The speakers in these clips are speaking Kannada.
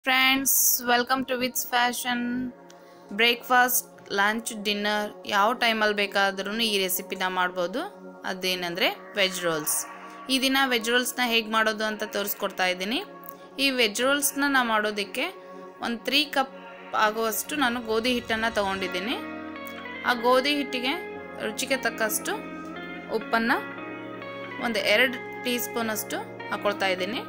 ಫ್ರೆಂಡ್ಸ್ ವೆಲ್ಕಮ್ ಟು ವಿತ್ಸ್ ಫ್ಯಾಷನ್ ಬ್ರೇಕ್ಫಾಸ್ಟ್ ಲಂಚ್ ಡಿನ್ನರ್ ಯಾವ ಟೈಮಲ್ಲಿ ಬೇಕಾದ್ರೂ ಈ ರೆಸಿಪಿನ ಮಾಡ್ಬೋದು ಅದೇನೆಂದರೆ ವೆಜ್ ರೋಲ್ಸ್ ಈ ದಿನ ವೆಜ್ ರೋಲ್ಸ್ನ ಹೇಗೆ ಮಾಡೋದು ಅಂತ ತೋರಿಸ್ಕೊಡ್ತಾ ಇದ್ದೀನಿ ಈ ವೆಜ್ ರೋಲ್ಸ್ನ ನಾ ಮಾಡೋದಕ್ಕೆ ಒಂದು ತ್ರೀ ಕಪ್ ಆಗುವಷ್ಟು ನಾನು ಗೋಧಿ ಹಿಟ್ಟನ್ನು ತೊಗೊಂಡಿದ್ದೀನಿ ಆ ಗೋಧಿ ಹಿಟ್ಟಿಗೆ ರುಚಿಗೆ ತಕ್ಕಷ್ಟು ಉಪ್ಪನ್ನು ಒಂದು ಎರಡು ಟೀ ಸ್ಪೂನಷ್ಟು ಹಾಕ್ಕೊಳ್ತಾ ಇದ್ದೀನಿ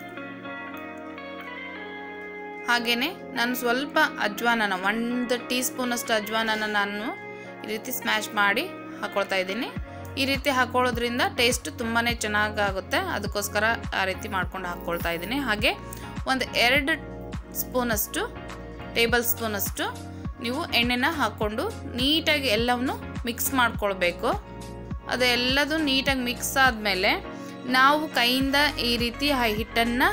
ಹಾಗೆಯೇ ನಾನು ಸ್ವಲ್ಪ ಅಜ್ವಾನನ ಒಂದು ಟೀ ಸ್ಪೂನಷ್ಟು ಅಜ್ವಾನನ ನಾನು ಈ ರೀತಿ ಸ್ಮ್ಯಾಶ್ ಮಾಡಿ ಹಾಕ್ಕೊಳ್ತಾ ಇದ್ದೀನಿ ಈ ರೀತಿ ಹಾಕ್ಕೊಳ್ಳೋದ್ರಿಂದ ಟೇಸ್ಟ್ ತುಂಬಾ ಚೆನ್ನಾಗಾಗುತ್ತೆ ಅದಕ್ಕೋಸ್ಕರ ಆ ರೀತಿ ಮಾಡ್ಕೊಂಡು ಹಾಕ್ಕೊಳ್ತಾ ಇದ್ದೀನಿ ಹಾಗೆ ಒಂದು ಎರಡು ಸ್ಪೂನಷ್ಟು ಟೇಬಲ್ ಸ್ಪೂನಷ್ಟು ನೀವು ಎಣ್ಣೆನ ಹಾಕ್ಕೊಂಡು ನೀಟಾಗಿ ಎಲ್ಲವನ್ನು ಮಿಕ್ಸ್ ಮಾಡ್ಕೊಳ್ಬೇಕು ಅದೆಲ್ಲದು ನೀಟಾಗಿ ಮಿಕ್ಸ್ ಆದಮೇಲೆ ನಾವು ಕೈಯಿಂದ ಈ ರೀತಿ ಆ ಹಿಟ್ಟನ್ನು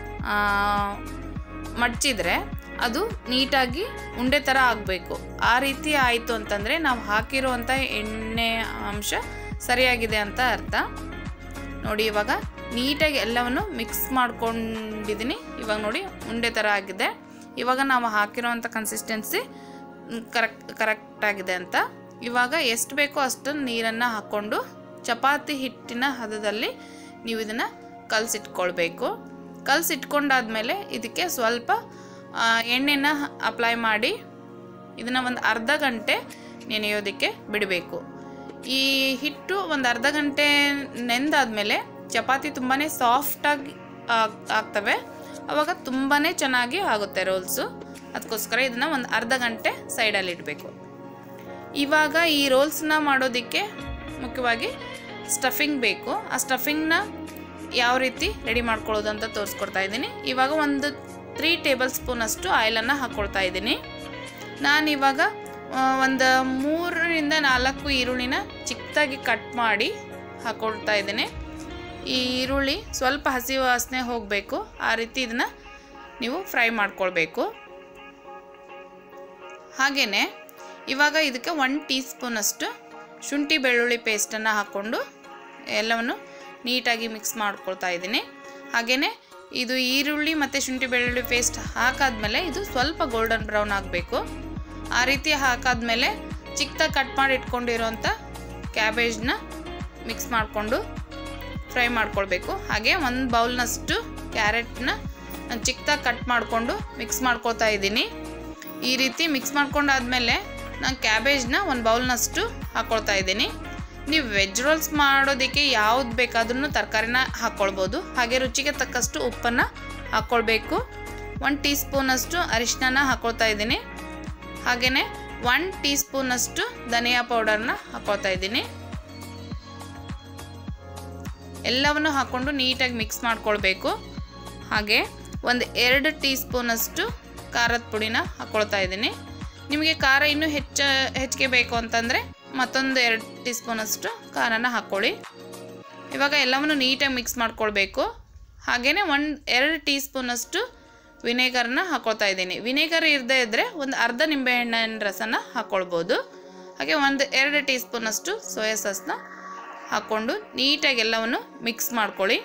ಮಡ್ಚಿದ್ರೆ ಅದು ನೀಟಾಗಿ ಉಂಡೆ ಥರ ಆಗಬೇಕು ಆ ರೀತಿ ಆಯಿತು ಅಂತಂದರೆ ನಾವು ಹಾಕಿರುವಂಥ ಎಣ್ಣೆ ಅಂಶ ಸರಿಯಾಗಿದೆ ಅಂತ ಅರ್ಥ ನೋಡಿ ಇವಾಗ ನೀಟಾಗಿ ಎಲ್ಲವನ್ನು ಮಿಕ್ಸ್ ಮಾಡ್ಕೊಂಡಿದ್ದೀನಿ ಇವಾಗ ನೋಡಿ ಉಂಡೆ ಥರ ಆಗಿದೆ ಇವಾಗ ನಾವು ಹಾಕಿರೋವಂಥ ಕನ್ಸಿಸ್ಟೆನ್ಸಿ ಕರೆಕ್ಟ್ ಕರೆಕ್ಟಾಗಿದೆ ಅಂತ ಇವಾಗ ಎಷ್ಟು ಬೇಕೋ ಅಷ್ಟು ನೀರನ್ನು ಹಾಕ್ಕೊಂಡು ಚಪಾತಿ ಹಿಟ್ಟಿನ ಹದದಲ್ಲಿ ನೀವು ಇದನ್ನು ಕಲಸಿಟ್ಕೊಳ್ಬೇಕು ಕಲಸಿಟ್ಕೊಂಡಾದ್ಮೇಲೆ ಇದಕ್ಕೆ ಸ್ವಲ್ಪ ಎಣ್ಣೆನ ಅಪ್ಲೈ ಮಾಡಿ ಇದನ್ನು ಒಂದು ಅರ್ಧ ಗಂಟೆ ನೆನೆಯೋದಕ್ಕೆ ಬಿಡಬೇಕು ಈ ಹಿಟ್ಟು ಒಂದು ಅರ್ಧ ಗಂಟೆ ನೆಂದಾದ್ಮೇಲೆ ಚಪಾತಿ ತುಂಬಾ ಸಾಫ್ಟಾಗಿ ಆಗ್ತವೆ ಅವಾಗ ತುಂಬಾ ಚೆನ್ನಾಗಿ ಆಗುತ್ತೆ ರೋಲ್ಸು ಅದಕ್ಕೋಸ್ಕರ ಇದನ್ನು ಒಂದು ಅರ್ಧ ಗಂಟೆ ಸೈಡಲ್ಲಿ ಇಡಬೇಕು ಇವಾಗ ಈ ರೋಲ್ಸ್ನ ಮಾಡೋದಕ್ಕೆ ಮುಖ್ಯವಾಗಿ ಸ್ಟಫಿಂಗ್ ಬೇಕು ಆ ಸ್ಟಫಿಂಗ್ನ ಯಾವ ರೀತಿ ರೆಡಿ ಮಾಡ್ಕೊಳ್ಳೋದು ಅಂತ ತೋರಿಸ್ಕೊಡ್ತಾ ಇದ್ದೀನಿ ಇವಾಗ ಒಂದು ತ್ರೀ ಟೇಬಲ್ ಸ್ಪೂನಷ್ಟು ಆಯಿಲನ್ನು ಹಾಕ್ಕೊಳ್ತಾ ಇದ್ದೀನಿ ನಾನು ಇವಾಗ ಒಂದು ಮೂರರಿಂದ ನಾಲ್ಕು ಈರುಳ್ಳಿನ ಚಿಕ್ಕದಾಗಿ ಕಟ್ ಮಾಡಿ ಹಾಕ್ಕೊಳ್ತಾ ಇದ್ದೀನಿ ಈ ಈರುಳ್ಳಿ ಸ್ವಲ್ಪ ಹಸಿ ವಾಸನೆ ಹೋಗಬೇಕು ಆ ರೀತಿ ಇದನ್ನು ನೀವು ಫ್ರೈ ಮಾಡ್ಕೊಳ್ಬೇಕು ಹಾಗೆಯೇ ಇವಾಗ ಇದಕ್ಕೆ ಒನ್ ಟೀ ಸ್ಪೂನಷ್ಟು ಶುಂಠಿ ಬೆಳ್ಳುಳ್ಳಿ ಪೇಸ್ಟನ್ನು ಹಾಕ್ಕೊಂಡು ಎಲ್ಲವನ್ನು ನೀಟಾಗಿ ಮಿಕ್ಸ್ ಮಾಡ್ಕೊಳ್ತಾ ಇದ್ದೀನಿ ಹಾಗೆಯೇ ಇದು ಈರುಳ್ಳಿ ಮತ್ತು ಶುಂಠಿ ಬೆಳ್ಳುಳ್ಳಿ ಪೇಸ್ಟ್ ಹಾಕಾದ್ಮೇಲೆ ಇದು ಸ್ವಲ್ಪ ಗೋಲ್ಡನ್ ಬ್ರೌನ್ ಆಗಬೇಕು ಆ ರೀತಿ ಹಾಕಾದ್ಮೇಲೆ ಚಿಕ್ಕದಾಗಿ ಕಟ್ ಮಾಡಿ ಇಟ್ಕೊಂಡಿರೋಂಥ ಕ್ಯಾಬೇಜ್ನ ಮಿಕ್ಸ್ ಮಾಡಿಕೊಂಡು ಫ್ರೈ ಮಾಡ್ಕೊಳ್ಬೇಕು ಹಾಗೆ ಒಂದು ಬೌಲ್ನಷ್ಟು ಕ್ಯಾರೆಟ್ನ ನಾನು ಚಿಕ್ಕದಾಗಿ ಕಟ್ ಮಾಡಿಕೊಂಡು ಮಿಕ್ಸ್ ಮಾಡ್ಕೊಳ್ತಾ ಇದ್ದೀನಿ ಈ ರೀತಿ ಮಿಕ್ಸ್ ಮಾಡ್ಕೊಂಡಾದ್ಮೇಲೆ ನಾನು ಕ್ಯಾಬೇಜ್ನ ಒಂದು ಬೌಲ್ನಷ್ಟು ಹಾಕ್ಕೊಳ್ತಾ ಇದ್ದೀನಿ ನೀವು ವೆಜ್ ರೋಲ್ಸ್ ಮಾಡೋದಕ್ಕೆ ಯಾವ್ದು ಬೇಕಾದ್ರೂ ತರಕಾರಿನ ಹಾಕ್ಕೊಳ್ಬೋದು ಹಾಗೆ ರುಚಿಗೆ ತಕ್ಕಷ್ಟು ಉಪ್ಪನ್ನು ಹಾಕ್ಕೊಳ್ಬೇಕು ಒನ್ ಟೀ ಸ್ಪೂನಷ್ಟು ಅರಿಶಿನ ಹಾಕ್ಕೊಳ್ತಾ ಇದ್ದೀನಿ ಹಾಗೆಯೇ ಒನ್ ಟೀ ಸ್ಪೂನಷ್ಟು ಧನಿಯಾ ಪೌಡರ್ನ ಹಾಕ್ಕೊಳ್ತಾ ಇದ್ದೀನಿ ಎಲ್ಲವನ್ನು ಹಾಕ್ಕೊಂಡು ನೀಟಾಗಿ ಮಿಕ್ಸ್ ಮಾಡ್ಕೊಳ್ಬೇಕು ಹಾಗೆ ಒಂದು ಎರಡು ಟೀ ಸ್ಪೂನಷ್ಟು ಖಾರದ ಪುಡಿನ ಹಾಕ್ಕೊಳ್ತಾ ಇದ್ದೀನಿ ನಿಮಗೆ ಖಾರ ಇನ್ನೂ ಹೆಚ್ಚು ಹೆಚ್ಚಿಗೆ ಬೇಕು ಅಂತಂದರೆ ಮತ್ತೊಂದು ಎರಡು ಟೀ ಸ್ಪೂನಷ್ಟು ಖಾರನ ಹಾಕ್ಕೊಳ್ಳಿ ಇವಾಗ ಎಲ್ಲವನ್ನು ನೀಟಾಗಿ ಮಿಕ್ಸ್ ಮಾಡ್ಕೊಳ್ಬೇಕು ಹಾಗೆಯೇ ಒಂದು ಎರಡು ಟೀ ಸ್ಪೂನಷ್ಟು ವಿನೇಗರ್ನ ಹಾಕ್ಕೊಳ್ತಾ ಇದ್ದೀನಿ ವಿನೇಗರ್ ಇರದೇ ಇದ್ದರೆ ಒಂದು ಅರ್ಧ ನಿಂಬೆಹಣ್ಣಿನ ರಸನ ಹಾಕ್ಕೊಳ್ಬೋದು ಹಾಗೆ ಒಂದು ಎರಡು ಟೀ ಸ್ಪೂನಷ್ಟು ಸೋಯಾ ಸಾಸ್ನ ಹಾಕ್ಕೊಂಡು ನೀಟಾಗಿ ಎಲ್ಲವನ್ನು ಮಿಕ್ಸ್ ಮಾಡ್ಕೊಳ್ಳಿ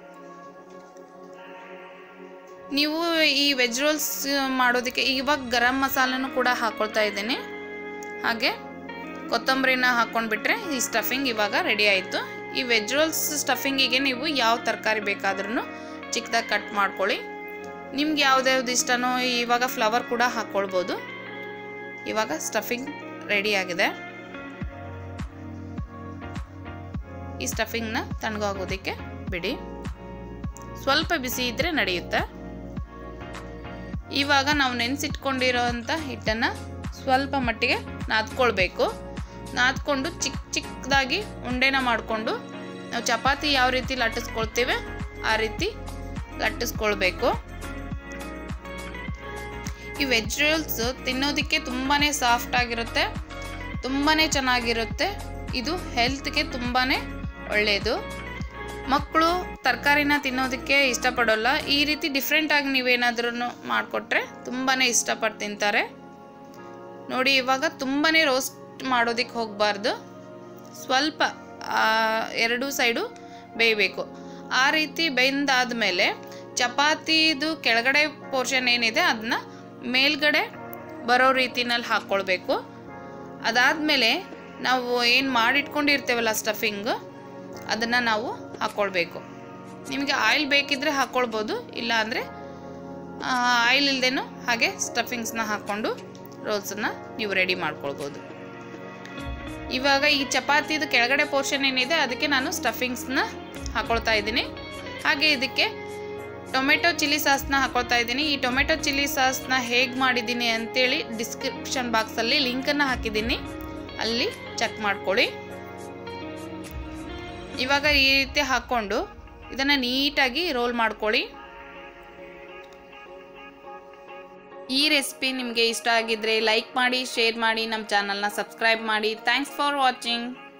ನೀವು ಈ ವೆಜ್ ರೋಲ್ಸ್ ಮಾಡೋದಕ್ಕೆ ಇವಾಗ ಗರಂ ಮಸಾಲನೂ ಕೂಡ ಹಾಕ್ಕೊಳ್ತಾ ಇದ್ದೀನಿ ಹಾಗೆ ಕೊತ್ತಂಬರಿನ ಹಾಕ್ಕೊಂಡ್ಬಿಟ್ರೆ ಈ ಸ್ಟಫಿಂಗ್ ಇವಾಗ ರೆಡಿ ಆಯಿತು ಈ ವೆಜ್ ರೋಲ್ಸ್ ಸ್ಟಫಿಂಗಿಗೆ ನೀವು ಯಾವ ತರಕಾರಿ ಬೇಕಾದ್ರೂ ಚಿಕ್ಕದಾಗಿ ಕಟ್ ಮಾಡ್ಕೊಳ್ಳಿ ನಿಮ್ಗೆ ಯಾವ್ದ್ಯಾವ್ದು ಇಷ್ಟನೋ ಇವಾಗ ಫ್ಲವರ್ ಕೂಡ ಹಾಕ್ಕೊಳ್ಬೋದು ಇವಾಗ ಸ್ಟಫಿಂಗ್ ರೆಡಿ ಆಗಿದೆ ಈ ಸ್ಟಫಿಂಗ್ನ ತಣ್ಣಗಾಗೋದಕ್ಕೆ ಬಿಡಿ ಸ್ವಲ್ಪ ಬಿಸಿ ಇದ್ದರೆ ನಡೆಯುತ್ತೆ ಇವಾಗ ನಾವು ನೆನೆಸಿಟ್ಕೊಂಡಿರೋಂಥ ಹಿಟ್ಟನ್ನು ಸ್ವಲ್ಪ ಮಟ್ಟಿಗೆ ನಾದ್ಕೊಳ್ಬೇಕು ನಾದ್ಕೊಂಡು ಚಿಕ್ಕ ಚಿಕ್ಕದಾಗಿ ಉಂಡೆನ ಮಾಡಿಕೊಂಡು ನಾವು ಚಪಾತಿ ಯಾವ ರೀತಿ ಲಟ್ಟಿಸ್ಕೊಳ್ತೇವೆ ಆ ರೀತಿ ಲಟ್ಟಿಸ್ಕೊಳ್ಬೇಕು ಈ ವೆಜ್ ರೋಲ್ಸ್ ತಿನ್ನೋದಕ್ಕೆ ತುಂಬಾ ಸಾಫ್ಟ್ ಆಗಿರುತ್ತೆ ತುಂಬಾ ಚೆನ್ನಾಗಿರುತ್ತೆ ಇದು ಹೆಲ್ತ್ಗೆ ತುಂಬಾ ಒಳ್ಳೆಯದು ಮಕ್ಕಳು ತರಕಾರಿನ ತಿನ್ನೋದಕ್ಕೆ ಇಷ್ಟಪಡೋಲ್ಲ ಈ ರೀತಿ ಡಿಫ್ರೆಂಟಾಗಿ ನೀವೇನಾದ್ರೂ ಮಾಡಿಕೊಟ್ರೆ ತುಂಬಾ ಇಷ್ಟಪಟ್ಟು ತಿಂತಾರೆ ನೋಡಿ ಇವಾಗ ತುಂಬಾ ರೋಸ್ಟ್ ಮಾಡೋದಕ್ಕೆ ಹೋಗಬಾರ್ದು ಸ್ವಲ್ಪ ಎರಡೂ ಸೈಡು ಬೇಯಬೇಕು ಆ ರೀತಿ ಬೆಂದಾದಮೇಲೆ ಚಪಾತಿದು ಕೆಳಗಡೆ ಪೋರ್ಷನ್ ಏನಿದೆ ಅದನ್ನ ಮೇಲ್ಗಡೆ ಬರೋ ರೀತಿನಲ್ಲಿ ಹಾಕ್ಕೊಳ್ಬೇಕು ಅದಾದಮೇಲೆ ನಾವು ಏನು ಮಾಡಿಟ್ಕೊಂಡಿರ್ತೇವಲ್ಲ ಸ್ಟಫಿಂಗ್ ಅದನ್ನು ನಾವು ಹಾಕ್ಕೊಳ್ಬೇಕು ನಿಮಗೆ ಆಯಿಲ್ ಬೇಕಿದ್ದರೆ ಹಾಕ್ಕೊಳ್ಬೋದು ಇಲ್ಲ ಅಂದರೆ ಆಯಿಲ್ ಇಲ್ದೇನು ಹಾಗೆ ಸ್ಟಫಿಂಗ್ಸ್ನ ಹಾಕ್ಕೊಂಡು ರೋಲ್ಸನ್ನು ನೀವು ರೆಡಿ ಮಾಡ್ಕೊಳ್ಬೋದು ಇವಾಗ ಈ ಚಪಾತಿದು ಕೆಳಗಡೆ ಪೋರ್ಷನ್ ಏನಿದೆ ಅದಕ್ಕೆ ನಾನು ಸ್ಟಫಿಂಗ್ಸ್ನ ಹಾಕೊಳ್ತಾ ಇದ್ದೀನಿ ಹಾಗೆ ಇದಕ್ಕೆ ಟೊಮೆಟೊ ಚಿಲ್ಲಿ ಸಾಸ್ನ ಹಾಕೊಳ್ತಾ ಇದ್ದೀನಿ ಈ ಟೊಮೆಟೊ ಚಿಲ್ಲಿ ಸಾಸ್ನ ಹೇಗೆ ಮಾಡಿದ್ದೀನಿ ಅಂತೇಳಿ ಡಿಸ್ಕ್ರಿಪ್ಷನ್ ಬಾಕ್ಸಲ್ಲಿ ಲಿಂಕನ್ನು ಹಾಕಿದ್ದೀನಿ ಅಲ್ಲಿ ಚೆಕ್ ಮಾಡ್ಕೊಳ್ಳಿ ಇವಾಗ ಈ ರೀತಿ ಹಾಕ್ಕೊಂಡು ಇದನ್ನು ನೀಟಾಗಿ ರೋಲ್ ಮಾಡ್ಕೊಳ್ಳಿ ಈ ರೆಸಿಪಿ ನಿಮಗೆ ಇಷ್ಟ ಆಗಿದ್ರೆ ಲೈಕ್ ಮಾಡಿ ಶೇರ್ ಮಾಡಿ ನಮ್ಮ ಚಾನಲ್ನ ಸಬ್ಸ್ಕ್ರೈಬ್ ಮಾಡಿ ಥ್ಯಾಂಕ್ಸ್ ಫಾರ್ ವಾಚಿಂಗ್